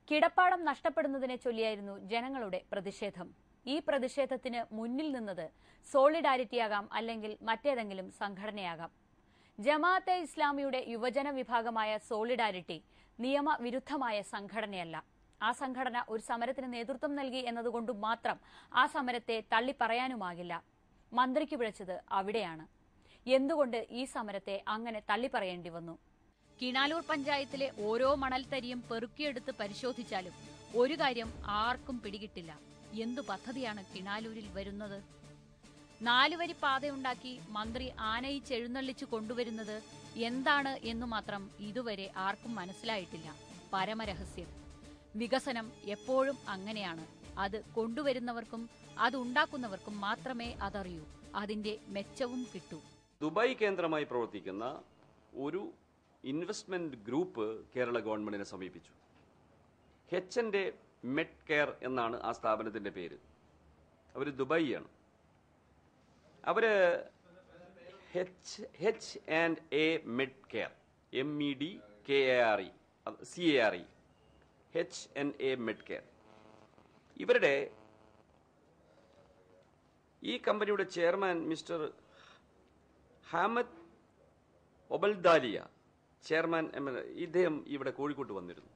കിടപ്പാടം നഷ്ടപ്പെടുന്നതിനെ ചൊല്ലിയായിരുന്നു ജനങ്ങളുടെ പ്രതിഷേധം ഈ പ്രതിഷേധത്തിന് മുന്നിൽ നിന്നത് സോളിഡാരിറ്റിയാകാം അല്ലെങ്കിൽ മറ്റേതെങ്കിലും സംഘടനയാകാം ജമാഅത്തെ ഇസ്ലാമിയുടെ യുവജന വിഭാഗമായ സോളിഡാരിറ്റി നിയമവിരുദ്ധമായ സംഘടനയല്ല ആ സംഘടന ഒരു സമരത്തിന് നേതൃത്വം നൽകി എന്നതുകൊണ്ട് മാത്രം ആ സമരത്തെ തള്ളിപ്പറയാനുമാകില്ല മന്ത്രിക്ക് പിഴച്ചത് അവിടെയാണ് എന്തുകൊണ്ട് ഈ സമരത്തെ അങ്ങനെ തള്ളിപ്പറയേണ്ടി വന്നു കിണാലൂർ പഞ്ചായത്തിലെ ഓരോ മണൽത്തരിയും പെറുക്കിയെടുത്ത് പരിശോധിച്ചാലും ഒരു കാര്യം ആർക്കും പിടികിട്ടില്ല എന്തു പദ്ധതിയാണ് കിണാലൂരിൽ വരുന്നത് നാലുവരി പാതയുണ്ടാക്കി മന്ത്രി ആനയിച്ചെഴുന്നള്ളിച്ചു കൊണ്ടുവരുന്നത് എന്താണ് എന്നു മാത്രം ഇതുവരെ ആർക്കും മനസ്സിലായിട്ടില്ല പരമരഹസ്യം വികസനം എപ്പോഴും അങ്ങനെയാണ് അത് കൊണ്ടുവരുന്നവർക്കും അത് ഉണ്ടാക്കുന്നവർക്കും മാത്രമേ അതറിയൂ അതിന്റെ മെച്ചവും കിട്ടൂ ദുബായ് കേന്ദ്രമായി പ്രവർത്തിക്കുന്ന ഒരു ഇൻവെസ്റ്റ്മെന്റ് ഗ്രൂപ്പ് കേരള ഗവൺമെന്റിനെ സമീപിച്ചു ഹെച്ച് മെഡ് കെയർ എന്നാണ് ആ സ്ഥാപനത്തിന്റെ പേര് അവർ ദുബായിയാണ് അവര് H H and A med care M E D K A R E C A R E H N A med care ഇവരുടെ ഈ കമ്പനിയുടെ ചെയർമാൻ മിസ്റ്റർ ഹാമദ് ഒബൽദാലിയ ചെയർമാൻ എം എൽ എ, ഇദ്ദേഹം ഇവിടെ കോഴിക്കോട്ട് വന്നിരുന്നു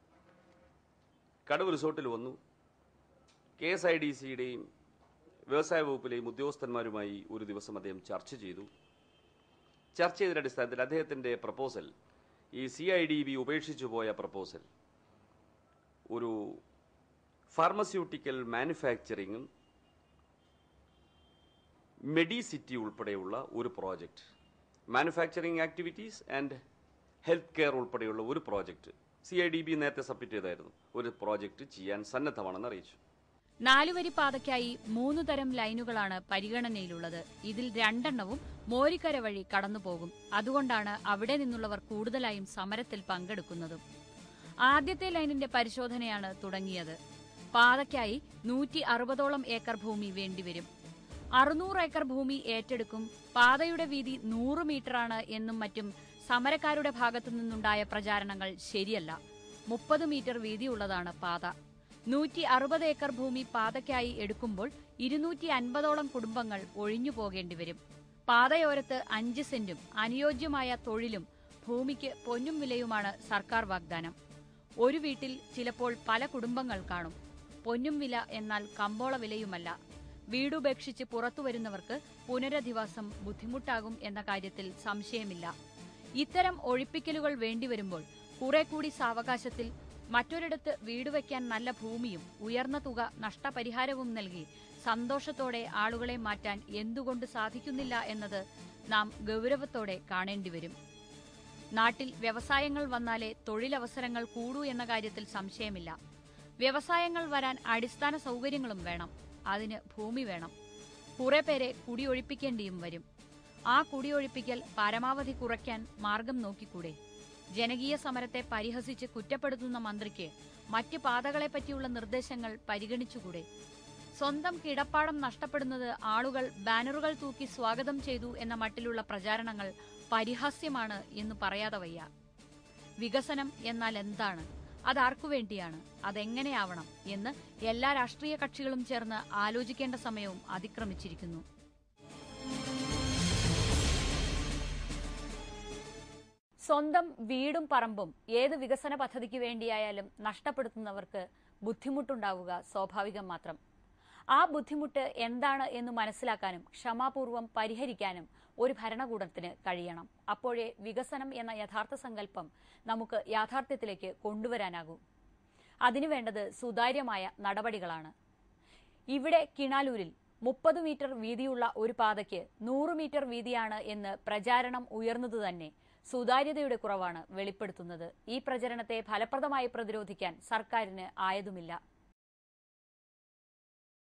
കടവ് റിസോർട്ടിൽ വന്നു കെ എസ് ഐ ഡി സിയുടെയും വ്യവസായ വകുപ്പിലെയും ഉദ്യോഗസ്ഥന്മാരുമായി ഒരു ദിവസം അദ്ദേഹം ചർച്ച ചെയ്തു ചർച്ച ചെയ്തതിന്റെ അടിസ്ഥാനത്തിൽ അദ്ദേഹത്തിന്റെ പ്രപ്പോസൽ ഈ സി ഐ ഡി ബി ഉപേക്ഷിച്ചു പോയ പ്രപ്പോസൽ ഒരു ഫാർമസ്യൂട്ടിക്കൽ മാനുഫാക്ചറിങ്ങും മെഡിസിറ്റി ഉൾപ്പെടെയുള്ള ഒരു project manufacturing activities and health care ഉൾപ്പെടെയുള്ള ഒരു project C I D B നേരത്തെ സബ്മിറ്റ് ചെയ്തായിരുന്നു ഒരു പ്രോജക്റ്റ് ചെയ്യാൻ സന്നദ്ധമാണെന്ന് അറിയിച്ചു നാലുവരി പാതയ്ക്കായി മൂന്ന് തരം ലൈനുകളാണ് പരിഗണനയിലുള്ളത് ഇതിൽ രണ്ടെണ്ണവും മോരിക്കര വഴി കടന്നുപോകും അതുകൊണ്ടാണ് അവിടെ നിന്നുള്ളവർ കൂടുതലായും സമരത്തിൽ പങ്കെടുക്കുന്നതും ആദ്യത്തെ ലൈനിന്റെ പരിശോധനയാണ് തുടങ്ങിയത് പാതയ്ക്കായി നൂറ്റി അറുപതോളം ഏക്കർ ഭൂമി വേണ്ടിവരും അറുന്നൂറ് ഏക്കർ ഭൂമി ഏറ്റെടുക്കും പാതയുടെ വീതി നൂറ് മീറ്ററാണ് എന്നും മറ്റും സമരക്കാരുടെ ഭാഗത്തു നിന്നുണ്ടായ പ്രചാരണങ്ങൾ ശരിയല്ല മുപ്പത് മീറ്റർ വീതിയുള്ളതാണ് പാത നൂറ്റി അറുപത് ഏക്കർ ഭൂമി പാതയ്ക്കായി എടുക്കുമ്പോൾ ഇരുന്നൂറ്റി അൻപതോളം കുടുംബങ്ങൾ ഒഴിഞ്ഞു പോകേണ്ടി വരും പാതയോരത്ത് അഞ്ച് സെന്റും അനുയോജ്യമായ തൊഴിലും ഭൂമിക്ക് പൊന്നും വിലയുമാണ് സർക്കാർ വാഗ്ദാനം ഒരു വീട്ടിൽ ചിലപ്പോൾ പല കുടുംബങ്ങൾ കാണും പൊന്നും വില എന്നാൽ കമ്പോള വിലയുമല്ല വീടുപേക്ഷിച്ച് പുറത്തു വരുന്നവർക്ക് പുനരധിവാസം ബുദ്ധിമുട്ടാകും എന്ന കാര്യത്തിൽ സംശയമില്ല ഇത്തരം ഒഴിപ്പിക്കലുകൾ വേണ്ടിവരുമ്പോൾ കുറെ കൂടി സാവകാശത്തിൽ മറ്റൊരിടത്ത് വീട് വയ്ക്കാൻ നല്ല ഭൂമിയും ഉയർന്ന തുക നഷ്ടപരിഹാരവും നൽകി സന്തോഷത്തോടെ ആളുകളെ മാറ്റാൻ എന്തുകൊണ്ട് സാധിക്കുന്നില്ല എന്നത് നാം ഗൗരവത്തോടെ കാണേണ്ടിവരും നാട്ടിൽ വ്യവസായങ്ങൾ വന്നാലേ തൊഴിലവസരങ്ങൾ കൂടൂ എന്ന കാര്യത്തിൽ സംശയമില്ല വ്യവസായങ്ങൾ വരാൻ അടിസ്ഥാന സൗകര്യങ്ങളും വേണം അതിന് ഭൂമി വേണം കുറെ പേരെ കുടിയൊഴിപ്പിക്കേണ്ടിയും വരും ആ കുടിയൊഴിപ്പിക്കൽ പരമാവധി കുറയ്ക്കാൻ മാർഗം നോക്കിക്കൂടെ ജനകീയ സമരത്തെ പരിഹസിച്ച് കുറ്റപ്പെടുത്തുന്ന മന്ത്രിക്ക് മറ്റ് പാതകളെപ്പറ്റിയുള്ള നിർദ്ദേശങ്ങൾ പരിഗണിച്ചുകൂടെ സ്വന്തം കിടപ്പാടം നഷ്ടപ്പെടുന്നത് ആളുകൾ ബാനറുകൾ തൂക്കി സ്വാഗതം ചെയ്തു എന്ന മട്ടിലുള്ള പ്രചാരണങ്ങൾ പരിഹാസ്യമാണ് എന്ന് പറയാതെ വയ്യ വികസനം എന്നാൽ എന്താണ് അതാർക്കു വേണ്ടിയാണ് അതെങ്ങനെയാവണം എന്ന് എല്ലാ രാഷ്ട്രീയ കക്ഷികളും ചേർന്ന് ആലോചിക്കേണ്ട സമയവും അതിക്രമിച്ചിരിക്കുന്നു സ്വന്തം വീടും പറമ്പും ഏത് വികസന പദ്ധതിക്ക് വേണ്ടിയായാലും നഷ്ടപ്പെടുത്തുന്നവർക്ക് ബുദ്ധിമുട്ടുണ്ടാവുക സ്വാഭാവികം മാത്രം ആ ബുദ്ധിമുട്ട് എന്താണ് എന്ന് മനസ്സിലാക്കാനും ക്ഷമാപൂർവം പരിഹരിക്കാനും ഒരു ഭരണകൂടത്തിന് കഴിയണം അപ്പോഴേ വികസനം എന്ന യഥാർത്ഥ സങ്കല്പം നമുക്ക് യാഥാർത്ഥ്യത്തിലേക്ക് കൊണ്ടുവരാനാകൂ അതിനുവേണ്ടത് സുതാര്യമായ നടപടികളാണ് ഇവിടെ കിണാലൂരിൽ മുപ്പത് മീറ്റർ വീതിയുള്ള ഒരു പാതയ്ക്ക് നൂറ് മീറ്റർ വീതിയാണ് എന്ന് പ്രചാരണം ഉയർന്നതുതന്നെ സുതാര്യതയുടെ കുറവാണ് വെളിപ്പെടുത്തുന്നത് ഈ പ്രചരണത്തെ ഫലപ്രദമായി പ്രതിരോധിക്കാൻ സർക്കാരിന് ആയതുമില്ല